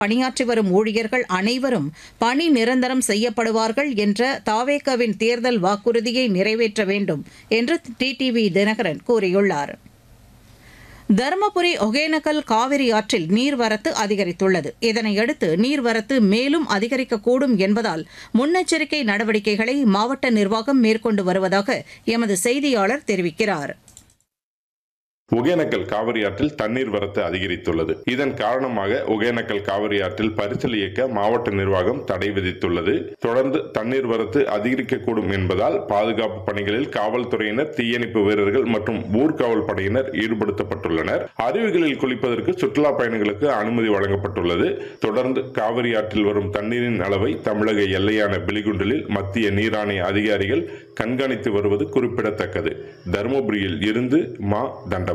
பணியாற்றி வரும் ஊழியர்கள் அனைவரும் பணி நிரந்தரம் செய்யப்படுவார்கள் என்ற தாவேகவின் தேர்தல் வாக்குறுதியை நிறைவேற்ற வேண்டும் என்று டிடிவி தினகரன் கூறியுள்ளார் தருமபுரி ஒகேனக்கல் காவிரி ஆற்றில் நீர்வரத்து அதிகரித்துள்ளது இதனையடுத்து நீர்வரத்து மேலும் அதிகரிக்கக்கூடும் என்பதால் முன்னெச்சரிக்கை நடவடிக்கைகளை மாவட்ட நிர்வாகம் மேற்கொண்டு வருவதாக எமது செய்தியாளர் தெரிவிக்கிறார் ஒகேனக்கல் காவிரி ஆற்றில் தண்ணீர் வரத்து அதிகரித்துள்ளது இதன் காரணமாக ஒகேனக்கல் காவிரி ஆற்றில் பரிசல் இயக்க மாவட்ட நிர்வாகம் தடை விதித்துள்ளது தொடர்ந்து தண்ணீர் வரத்து அதிகரிக்கக்கூடும் என்பதால் பாதுகாப்பு பணிகளில் காவல்துறையினர் தீயணைப்பு வீரர்கள் மற்றும் ஊர்காவல் படையினர் ஈடுபடுத்தப்பட்டுள்ளனர் அருவிகளில் குளிப்பதற்கு சுற்றுலா பயணிகளுக்கு அனுமதி வழங்கப்பட்டுள்ளது தொடர்ந்து காவிரி ஆற்றில் வரும் தண்ணீரின் அளவை தமிழக எல்லையான பிலிகுண்டலில் மத்திய நீராணைய அதிகாரிகள் கண்காணித்து வருவது குறிப்பிடத்தக்கது தருமபுரியில் இருந்து மா தண்டபாணி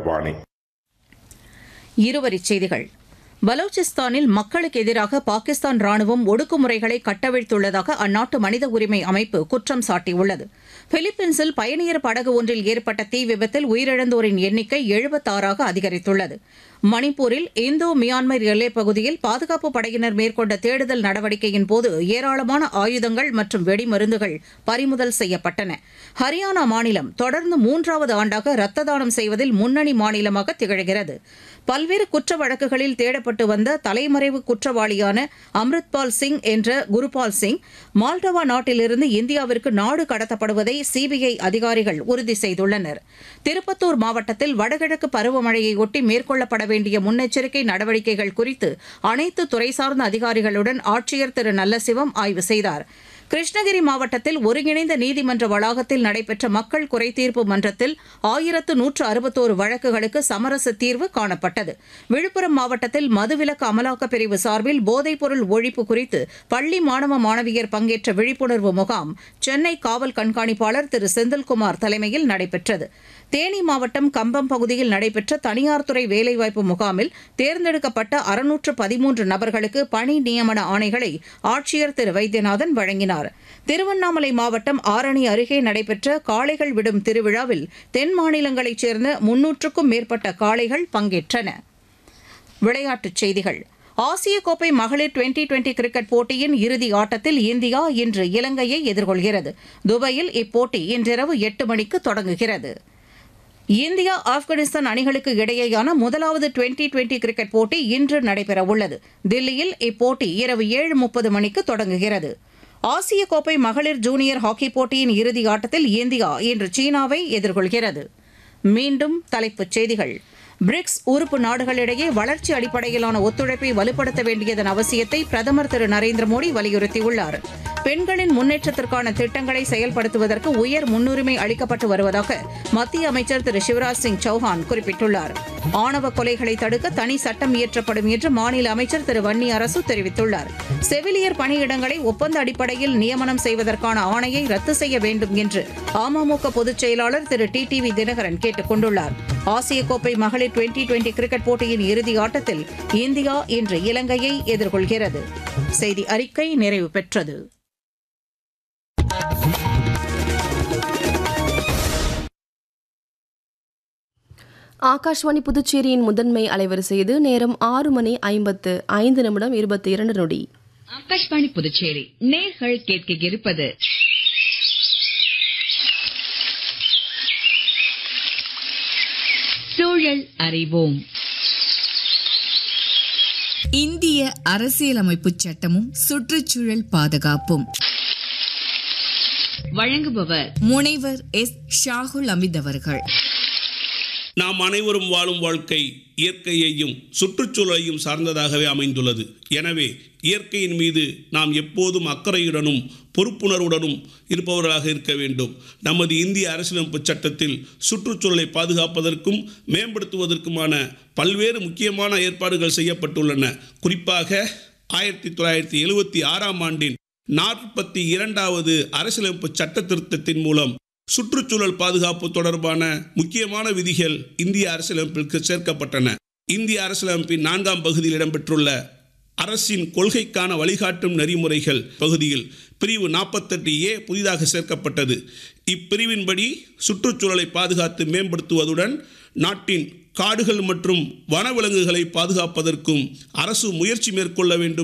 இருவரிச் செய்திகள் பலோச்சிஸ்தானில் மக்களுக்கு எதிராக பாகிஸ்தான் ராணுவம் ஒடுக்குமுறைகளை கட்டவிழ்த்துள்ளதாக அந்நாட்டு மனித உரிமை அமைப்பு குற்றம் சாட்டியுள்ளது பிலிப்பீன்ஸில் பயணியர் படகு ஒன்றில் ஏற்பட்ட தீ விபத்தில் உயிரிழந்தோரின் எண்ணிக்கை எழுபத்தாறாக அதிகரித்துள்ளது மணிப்பூரில் இந்தோ மியான்மர் எல்லைப் பகுதியில் பாதுகாப்பு படையினர் மேற்கொண்ட தேடுதல் நடவடிக்கையின் போது ஏராளமான ஆயுதங்கள் மற்றும் வெடிமருந்துகள் பறிமுதல் செய்யப்பட்டன ஹரியானா மாநிலம் தொடர்ந்து மூன்றாவது ஆண்டாக ரத்த தானம் செய்வதில் முன்னணி மாநிலமாக திகழ்கிறது பல்வேறு குற்ற வழக்குகளில் தேடப்பட்டு வந்த தலைமறைவு குற்றவாளியான அம்ரித்பால் சிங் என்ற குருபால் சிங் மால்டவா நாட்டிலிருந்து இந்தியாவிற்கு நாடு கடத்தப்படுவதை சிபிஐ அதிகாரிகள் உறுதி செய்துள்ளனர் திருப்பத்தூர் மாவட்டத்தில் வடகிழக்கு பருவமழையை ஒட்டி மேற்கொள்ளப்பட வேண்டிய முன்னெச்சரிக்கை நடவடிக்கைகள் குறித்து அனைத்து துறை சார்ந்த அதிகாரிகளுடன் ஆட்சியர் திரு நல்லசிவம் ஆய்வு செய்தார் கிருஷ்ணகிரி மாவட்டத்தில் ஒருங்கிணைந்த நீதிமன்ற வளாகத்தில் நடைபெற்ற மக்கள் குறைதீர்ப்பு மன்றத்தில் ஆயிரத்து நூற்று அறுபத்தோரு வழக்குகளுக்கு சமரச தீர்வு காணப்பட்டது விழுப்புரம் மாவட்டத்தில் மதுவிலக்கு அமலாக்கப் பிரிவு சார்பில் போதைப்பொருள் ஒழிப்பு குறித்து பள்ளி மாணவ மாணவியர் பங்கேற்ற விழிப்புணர்வு முகாம் சென்னை காவல் கண்காணிப்பாளர் திரு செந்தில்குமார் தலைமையில் நடைபெற்றது தேனி மாவட்டம் கம்பம் பகுதியில் நடைபெற்ற தனியார் துறை வேலைவாய்ப்பு முகாமில் தேர்ந்தெடுக்கப்பட்ட அறுநூற்று பதிமூன்று நபர்களுக்கு பணி நியமன ஆணைகளை ஆட்சியர் திரு வைத்தியநாதன் வழங்கினார் திருவண்ணாமலை மாவட்டம் ஆரணி அருகே நடைபெற்ற காளைகள் விடும் திருவிழாவில் தென் மாநிலங்களைச் சேர்ந்த முன்னூற்றுக்கும் மேற்பட்ட காளைகள் பங்கேற்றன விளையாட்டுச் செய்திகள் ஆசிய கோப்பை மகளிர் டுவெண்டி டுவெண்டி கிரிக்கெட் போட்டியின் இறுதி ஆட்டத்தில் இந்தியா இன்று இலங்கையை எதிர்கொள்கிறது துபாயில் இப்போட்டி இன்றிரவு எட்டு மணிக்கு தொடங்குகிறது இந்தியா ஆப்கானிஸ்தான் அணிகளுக்கு இடையேயான முதலாவது டுவெண்டி டுவெண்டி கிரிக்கெட் போட்டி இன்று நடைபெறவுள்ளது தில்லியில் இப்போட்டி இரவு ஏழு முப்பது மணிக்கு தொடங்குகிறது ஆசிய கோப்பை மகளிர் ஜூனியர் ஹாக்கி போட்டியின் இறுதி ஆட்டத்தில் இந்தியா இன்று சீனாவை எதிர்கொள்கிறது மீண்டும் தலைப்புச் செய்திகள் பிரிக்ஸ் உறுப்பு நாடுகளிடையே வளர்ச்சி அடிப்படையிலான ஒத்துழைப்பை வலுப்படுத்த வேண்டியதன் அவசியத்தை பிரதமர் திரு நரேந்திர மோடி வலியுறுத்தியுள்ளார் பெண்களின் முன்னேற்றத்திற்கான திட்டங்களை செயல்படுத்துவதற்கு உயர் முன்னுரிமை அளிக்கப்பட்டு வருவதாக மத்திய அமைச்சர் திரு சிவராஜ் சிங் சௌஹான் குறிப்பிட்டுள்ளார் ஆணவ கொலைகளை தடுக்க தனி சட்டம் இயற்றப்படும் என்று மாநில அமைச்சர் திரு வன்னி அரசு தெரிவித்துள்ளார் செவிலியர் பணியிடங்களை ஒப்பந்த அடிப்படையில் நியமனம் செய்வதற்கான ஆணையை ரத்து செய்ய வேண்டும் என்று அமமுக பொதுச் செயலாளர் திரு டி டிவி தினகரன் கேட்டுக் கொண்டுள்ளார் ஆசிய கோப்பை மகளிர் டுவெண்டி டுவெண்டி கிரிக்கெட் போட்டியின் இறுதி ஆட்டத்தில் இந்தியா இன்று இலங்கையை எதிர்கொள்கிறது செய்தி அறிக்கை நிறைவு பெற்றது ஆகாஷ்வாணி புதுச்சேரியின் முதன்மை அலைவரிசை இது நேரம் ஆறு மணி ஐம்பத்து ஐந்து நிமிடம் இருபத்தி இரண்டு நொடி ஆகாஷ்வாணி புதுச்சேரி நேர்கள் கேட்க இருப்பது சூழல் அறிவோம் இந்திய அரசியலமைப்பு சட்டமும் சுற்றுச்சூழல் பாதுகாப்பும் வழங்குபவர் முனைவர் எஸ் ஷாகுல் அமித் அவர்கள் நாம் அனைவரும் வாழும் வாழ்க்கை இயற்கையையும் சுற்றுச்சூழலையும் சார்ந்ததாகவே அமைந்துள்ளது எனவே இயற்கையின் மீது நாம் எப்போதும் அக்கறையுடனும் பொறுப்புணர்வுடனும் இருப்பவர்களாக இருக்க வேண்டும் நமது இந்திய அரசியலமைப்பு சட்டத்தில் சுற்றுச்சூழலை பாதுகாப்பதற்கும் மேம்படுத்துவதற்குமான பல்வேறு முக்கியமான ஏற்பாடுகள் செய்யப்பட்டுள்ளன குறிப்பாக ஆயிரத்தி தொள்ளாயிரத்தி எழுவத்தி ஆறாம் ஆண்டின் நாற்பத்தி இரண்டாவது அரசியலமைப்பு சட்ட திருத்தத்தின் மூலம் சுற்றுச்சூழல் பாதுகாப்பு தொடர்பான முக்கியமான விதிகள் இந்திய அரசியலமைப்பிற்கு சேர்க்கப்பட்டன இந்திய அரசியலமைப்பின் நான்காம் பகுதியில் இடம்பெற்றுள்ள அரசின் கொள்கைக்கான வழிகாட்டும் நெறிமுறைகள் பகுதியில் பிரிவு நாற்பத்தெட்டு ஏ புதிதாக சேர்க்கப்பட்டது இப்பிரிவின்படி சுற்றுச்சூழலை பாதுகாத்து மேம்படுத்துவதுடன் நாட்டின் காடுகள் மற்றும் வனவிலங்குகளை பாதுகாப்பதற்கும் அரசு முயற்சி மேற்கொள்ள வேண்டும்